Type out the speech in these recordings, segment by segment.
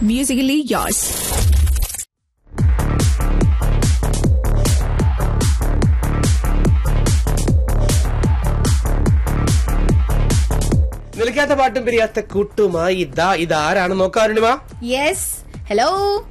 Musically yours. നിലയ്ക്കാത്ത പാട്ടും പിരിയാത്ത കൂട്ടുമായി ഇതാ ഇതാരാണ് നോക്കാറുണിമ യെസ് ഹലോ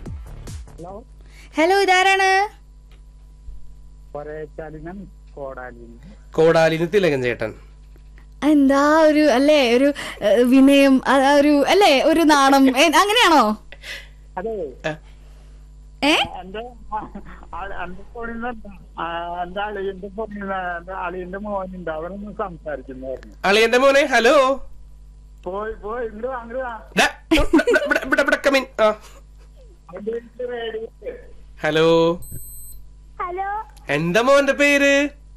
ഹലോ ഇതാരാണ് കൊരേച്ചാലിനും കോടാലിനും കോടാലിന് തിലകൻ ചേട്ടൻ എന്താ ഒരു അല്ലേ ഒരു ഏഹ്, വിനയം ആ ഒരു അല്ലേ ഒരു നാണം ഏ, അങ്ങനെയാണോ അതെ ഏ എന്റെ എന്റെ ഫോണിൽ നിന്ന് എന്റെ അളിയന്റെ ഫോണിൽ നിന്ന് എന്റെ അളിയന്റെ മോനുണ്ട് അവനൊന്ന് സംസാരിക്കുന്നതായിരുന്നു അളിയന്റെ മോനെ ഹലോ പോയി പോയി ഇങ്ങോട്ട് വാ, അങ്ങോട്ട് വാ. ദാ, ഇവിടെ, ഇവിടെ, ഇവിടെ, ഇവിടെ come in. ആ, അവന്റെ വീട്ടില് റേഡിയോ ഹലോ ഹലോ എന്താ മോന്റെ പേര്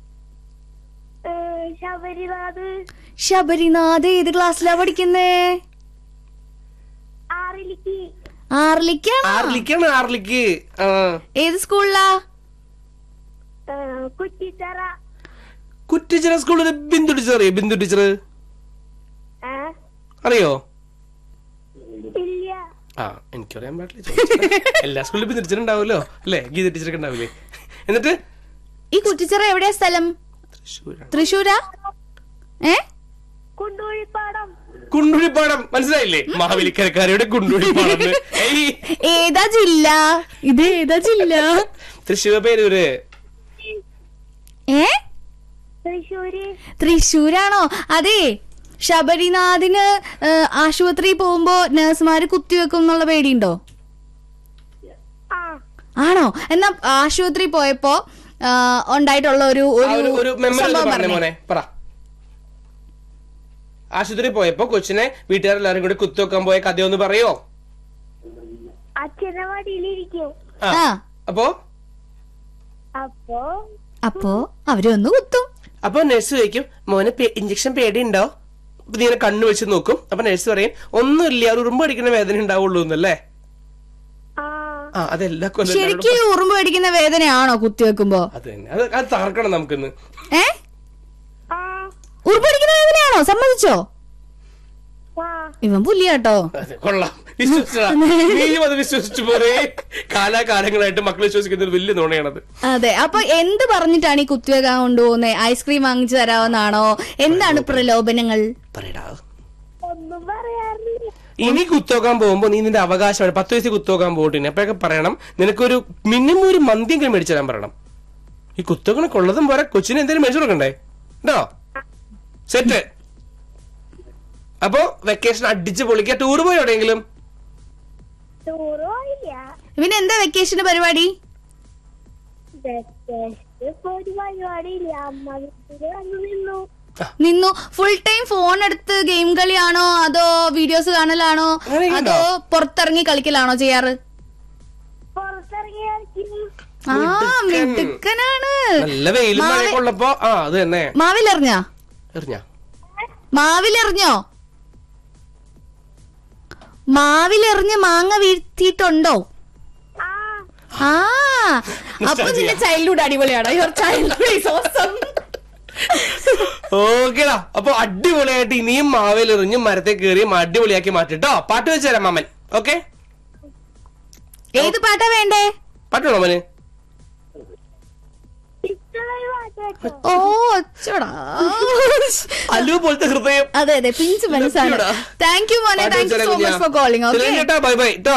ഏഹ് ശബരിനാഥ് ശബരിനാഥ് ഏത് ക്ലാസ്സിലാ പഠിക്കുന്നേ ആറിലേക്ക് ആറിലേക്കാണോ ആർലിക്കാണ് ആർലിക്ക് ആ ഏത് സ്കൂളിലാ ഏഹ് കുറ്റിത്തറ കുറ്റിച്ചിറ സ്കൂളിൽ ബിന്ദു ടീച്ചർ അറിയോ ബിന്ദു ടീച്ചർ ഏ അറിയോ ഇല്ല ആ എനിക്കറിയാൻ പാടില്ല ചോദിച്ചതാ. എല്ലാ സ്കൂളിലും ബിന്ദു ടീച്ചർ ഉണ്ടാവുമല്ലോ അല്ലേ ഗീത ടീച്ചറൊക്കെ ഉണ്ടാവില്ലേ എന്നിട്ട് ഈ കുറ്റിച്ചിറ എവിടെയാ സ്ഥലം തൃശ്ശൂരാണ് തൃശ്ശൂരാ ഏ കുണ്ടൂഴിപ്പാടം കുണ്ടുഴിപ്പാടം മനസ്സിലായില്ലേ മാവേലിക്കരക്കാരുടെ കുണ്ടുഴിപ്പാടം എന്ന്. ഏയ് ഏതാ ജില്ല ഇത് ഏതാ ജില്ല തൃശ്ശൂർ പേരൂര് ഏ തൃശ്ശൂര് തൃശ്ശൂരാണോ അതെ ശബരിനാഥിന് ഏഹ്, ആശുപത്രി പോകുമ്പോ നഴ്സുമാര് കുത്തിവെക്കും എന്നുള്ള പേടിയുണ്ടോ ആ ആണോ എന്നാ ആശുപത്രി പോയപ്പോ ആ, ഉണ്ടായിട്ടുള്ള ഒരു ആ ഒരു ഒരു മെമ്മറി സംഭവം പറഞ്ഞേ പറഞ്ഞേ. മോനെ പറ ആശുപത്രി പോയപ്പോ കൊച്ചിനെ വീട്ടുകാരെല്ലാരും കൂടി കുത്തിവെക്കാൻ പോയ കഥയൊന്ന് പറയോ അച്ഛന്റെ മടിയിലിരിക്കും ആ ആ അപ്പോ അപ്പോ അപ്പോ അവര് ഒന്ന് കുത്തും അപ്പൊ നഴ്സ് ചോദിക്കും മോനെ ഇഞ്ചക്ഷൻ പേടിയുണ്ടോ അപ്പൊ നീ ഇങ്ങനെ കണ്ണു വെച്ച് നോക്കും അപ്പൊ നഴ്സ് പറയും ഒന്നുമില്ല ഒരു ഉറുമ്പ് അടിക്കുന്ന വേദന ഉണ്ടാവുള്ളൂ എന്നല്ലേ ആ ആ അതെല്ലാ കൊല്ലം ശരിക്കും ഈ ഉറുമ്പ് പേടിക്കുന്ന വേദനയാണോ കുത്തിവെക്കുമ്പോ അത് തന്നെ അത് അത് തകർക്കണം നമുക്കിന്ന് ഏ ആ ഉറുമ്പ് പേടിക്കുന്ന വേദനയാണോ സമ്മതിച്ചോ ആ ഇവൻ പുല്ലിയാട്ടോ അതെ, കൊള്ളാം വിശ്വസിച്ചതാ നീയും അത് വിശ്വസിച്ചു പോരേ കാലാകാലങ്ങളായിട്ട് മക്കൾ വിശ്വസിക്കുന്നത് വലിയ നുണയാണത് അതെ അപ്പൊ എന്ത് പറഞ്ഞിട്ടാണ് ഈ കുത്തിവെക്കാൻ കൊണ്ടുപോകുന്നത് ഐസ്ക്രീം വാങ്ങിച്ചു തരാമെന്നാണോ എന്താണ് പ്രലോഭനങ്ങൾ പറയടാ ഒന്നും പറയാറില്ല ഇനി കുത്തോക്കാൻ പോകുമ്പോ നീ നിന്റെ അവകാശമാണ് പത്ത് വയസ്സിൽ കുത്തോക്കാൻ പോകട്ടെ അപ്പൊക്കെ പറയണം നിനക്കൊരു മിനിമം ഒരു മന്തിയെങ്കിലും മേടിച്ചു തരാൻ പറയണം ഈ കുത്തോക്കണ കൊള്ളതും പോരാ കൊച്ചിന് എന്തെങ്കിലും മേടിച്ചു കൊടുക്കണ്ടേ ഉണ്ടോ സെറ്റ് അപ്പോ വെക്കേഷൻ അടിച്ച് പൊളിക്കുക ടൂർ പോയി എവിടെയെങ്കിലും ടൂറോ ഇല്ല ഇവന് എന്താ വെക്കേഷന് പരിപാടി ഇപ്പൊ ഒരു പരിപാടിയില്ല അമ്മ വീട്ടില് വന്നു നിന്നു നിന്നു ഫുൾ ടൈം ഫോൺ എടുത്ത് ഗെയിം കളിയാണോ അതോ വീഡിയോസ് കാണലാണോ അങ്ങനെയൊക്കെ അതോ പുറത്തിറങ്ങി കളിക്കലാണോ ചെയ്യാറ് പുറത്തിറങ്ങി കളിക്കും ആ മിടുക്കൻ. മിടുക്കനാണ് നല്ല വെയിലും മാവി- മഴയൊക്കെ ഉള്ളപ്പോ ആ അത് തന്നെ മാവിലെറിഞ്ഞാ എറിഞ്ഞ മാവിലെറിഞ്ഞോ മാവിലെറിഞ്ഞ് മാങ്ങ വീഴ്ത്തിയിട്ടുണ്ടോ ആ ആ അപ്പൊ നിന്റെ ചൈൽഡ്ഹുഡ് അടിപൊളിയാണോ യുവർ ചൈൽഡ്ഹുഡ് ഈസ് ഓസം ഓക്കേടാ അപ്പൊ അടിപൊളിയായിട്ട് ഇനിയും മാവേലെറിഞ്ഞ് മരത്തെ കയറിയും അടിപൊളിയാക്കി മാറ്റിട്ടോ പാട്ട് വെച്ച് തരാം മാമൻ ഓക്കെ ഏത് പാട്ടാ വേണ്ടേ പാട്ട് വേണോ മോന് ഇഷ്ടമുള്ള പാട്ട് വെച്ചോ ഓ ഒച്ചോടാ അല്ലു പോലത്തെ ഹൃദയം അതെ അതെ പിഞ്ച് മനസ്സാണ് ലഭ്യടാ. താങ്ക് യു മോനെ പാട്ട് താങ്ക് യു വെച്ച് സോ തരാം മച്ച് ഫോർ കോളിംഗ് ഓക്കെ കേട്ടോ ബൈ ബൈ കേട്ടോ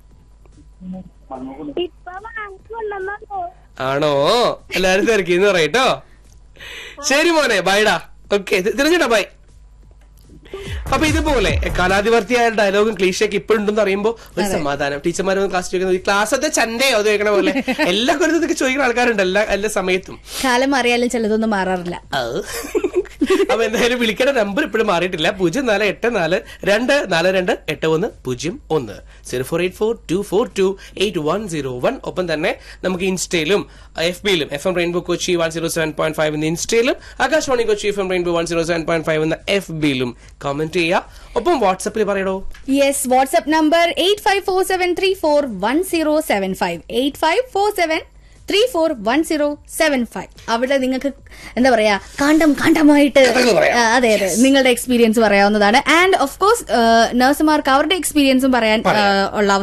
ഇപ്പൊ വാങ്ങിക്കൊണ്ടെന്നോ ആണോ എല്ലാരും തിരക്കിന്ന് പറയട്ടോ ശരി മോനെ ബൈഡാ ഓക്കെ തിരഞ്ഞിട്ടാ ബൈ അപ്പൊ ഇതുപോലെ കാലാധിപർത്തിയായ ഡയലോഗും ക്ലീഷയൊക്കെ ഇപ്പോഴുണ്ടെന്ന് അറിയുമ്പോ ഒരു സമാധാനം ടീച്ചർമാരൊന്നും ക്ലാസ് ചോദിക്കുന്നത് ഈ ക്ലാസ്സത്തെ ചന്തയോ അത് ചോദിക്കണ പോലെ എല്ലാ കൊല്ലത്തൊക്കെ ചോദിക്കുന്ന ആൾക്കാരുണ്ട് എല്ലാ എല്ലാ സമയത്തും കാലം അറിയാലും ചിലതൊന്നും മാറാറില്ല അപ്പൊ എന്തായാലും വിളിക്കേണ്ട നമ്പർ ഇപ്പോഴും മാറിയിട്ടില്ല പൂജ്യം നാല് എട്ട് നാല് രണ്ട് നാല് രണ്ട് എട്ട് ഒന്ന് പൂജ്യം ഒന്ന് zero four eight four two four two eight one zero one ഒപ്പം തന്നെ നമുക്ക് ഇൻസ്റ്റയിലും എഫ് ബിയിലും F M rainbow Kochi one zero seven point five എന്ന ഇൻസ്റ്റയിലും Akashvani Kochi F M rainbow one zero seven point five എന്ന എഫ് ബിയിലും കമന്റ് ചെയ്യുക ഒപ്പം വാട്സപ്പിൽ പറയടോ yes WhatsApp number eight five four seven three four one zero seven five eight five four seven three four one zero seven five അവിടെ നിങ്ങൾക്ക് എന്താ പറയാ കാണ്ടം കാണ്ടമായിട്ട് പറയാം. ആ, അതെ അതെ നിങ്ങളുടെ എക്സ്പീരിയൻസ് പറയാവുന്നതാണ് ആൻഡ് ഓഫ് കോഴ്സ് നഴ്സുമാർക്ക് അവരുടെ എക്സ്പീരിയൻസും പറയാൻ ആ, ഉള്ള